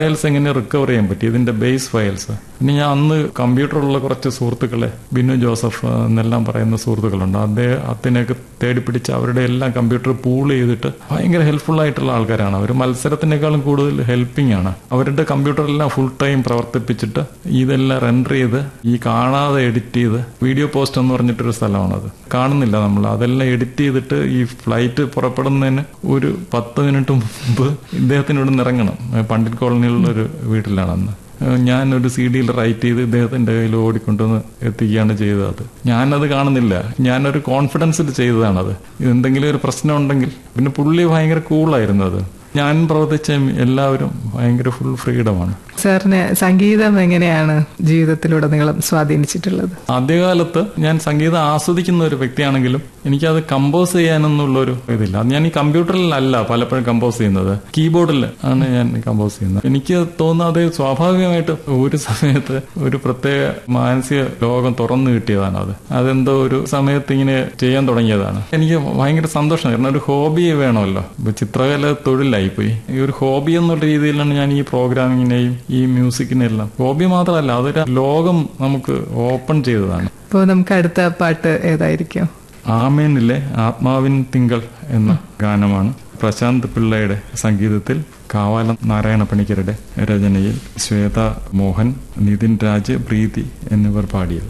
files എങ്ങനെ recover ചെയ്യാൻ പറ്റി ഇതിന്റെ ബേസ് ഫയൽസ് പിന്നെ ഞാൻ അന്ന് കമ്പ്യൂട്ടറുള്ള കുറച്ച് സുഹൃത്തുക്കളെ ബിനു ജോസഫ് എന്നെല്ലാം പറയുന്ന സുഹൃത്തുക്കളുണ്ട് അദ്ദേഹത്തിനെയൊക്കെ തേടി പിടിച്ച് അവരുടെ എല്ലാം കമ്പ്യൂട്ടർ പൂൾ ചെയ്തിട്ട് ഭയങ്കര ഹെൽപ്ഫുൾ ആയിട്ടുള്ള ആൾക്കാരാണ് അവർ മത്സരത്തിനേക്കാളും കൂടുതൽ ഹെൽപ്പിംഗ് ആണ് അവരുടെ കമ്പ്യൂട്ടറെല്ലാം ഫുൾ ടൈം പ്രവർത്തിപ്പിച്ചിട്ട് ഇതെല്ലാം റെൻഡർ ചെയ്ത് ഈ കാണാതെ എഡിറ്റ് ചെയ്ത് വീഡിയോ പോസ്റ്റ് എന്ന് പറഞ്ഞിട്ടൊരു സ്ഥലമാണത് കാണുന്നില്ല നമ്മൾ അതെല്ലാം എഡിറ്റ് ചെയ്തിട്ട് ഈ ഫ്ലൈറ്റ് പുറപ്പെടുന്നതിന് ഒരു പത്ത് മിനിറ്റ് മുമ്പ് ഇദ്ദേഹത്തിന് ഇവിടെ നിന്ന് ഇറങ്ങണം പണ്ഡിറ്റ് കോളനിയിലുള്ള ഒരു വീട്ടിലാണ് അന്ന് ഞാൻ ഒരു സി ഡിയിൽ റൈറ്റ് ചെയ്ത് ഇദ്ദേഹത്തിന്റെ കയ്യിൽ ഓടിക്കൊണ്ടുവന്ന് എത്തിക്കുകയാണ് ചെയ്തത് അത് ഞാനത് കാണുന്നില്ല ഞാനൊരു കോൺഫിഡൻസിൽ ചെയ്തതാണത് എന്തെങ്കിലും ഒരു പ്രശ്നം ഉണ്ടെങ്കിൽ പിന്നെ പുള്ളി ഭയങ്കര കൂളായിരുന്നു അത് ഞാൻ പ്രവർത്തിച്ച എല്ലാവരും ഭയങ്കര ഫുൾ ഫ്രീഡമാണ് സാറിന് സംഗീതം എങ്ങനെയാണ് ജീവിതത്തിലുടനീളം സ്വാധീനിച്ചിട്ടുള്ളത് ആദ്യകാലത്ത് ഞാൻ സംഗീതം ആസ്വദിക്കുന്ന ഒരു വ്യക്തിയാണെങ്കിലും എനിക്കത് കമ്പോസ് ചെയ്യാനൊന്നുള്ള ഒരു ഇതില്ല അത് ഞാൻ ഈ കമ്പ്യൂട്ടറിലല്ല പലപ്പോഴും കമ്പോസ് ചെയ്യുന്നത് കീബോർഡിൽ ആണ് ഞാൻ കമ്പോസ് ചെയ്യുന്നത് എനിക്ക് തോന്നുന്നത് സ്വാഭാവികമായിട്ട് ഒരു സമയത്ത് ഒരു പ്രത്യേക മാനസിക ലോകം തുറന്നു കിട്ടിയതാണ് അത് അതെന്തോ ഒരു സമയത്ത് ഇങ്ങനെ ചെയ്യാൻ തുടങ്ങിയതാണ് എനിക്ക് ഭയങ്കര സന്തോഷം കാരണം ഒരു ഹോബി വേണമല്ലോ ഇപ്പൊ ചിത്രകല തൊഴിലായിപ്പോയി ഈ ഒരു ഹോബി എന്നുള്ള രീതിയിലാണ് ഞാൻ ഈ പ്രോഗ്രാമിങ്ങിനെയും ഈ മ്യൂസിക്കിനെല്ലാം ഹോബി മാത്രമല്ല അതൊരു ലോകം നമുക്ക് ഓപ്പൺ ചെയ്തതാണ് അപ്പോൾ നമുക്ക് അടുത്ത പാട്ട് ഏതായിരിക്കും ആമേനിലെ ആത്മാവിൻ തിങ്കൾ എന്ന ഗാനമാണ് പ്രശാന്ത് പിള്ളയുടെ സംഗീതത്തിൽ കാവാലം നാരായണ പണിക്കരുടെ രചനയിൽ ശ്വേത മോഹൻ നിതിൻ രാജ് പ്രീതി എന്നിവർ പാടിയത്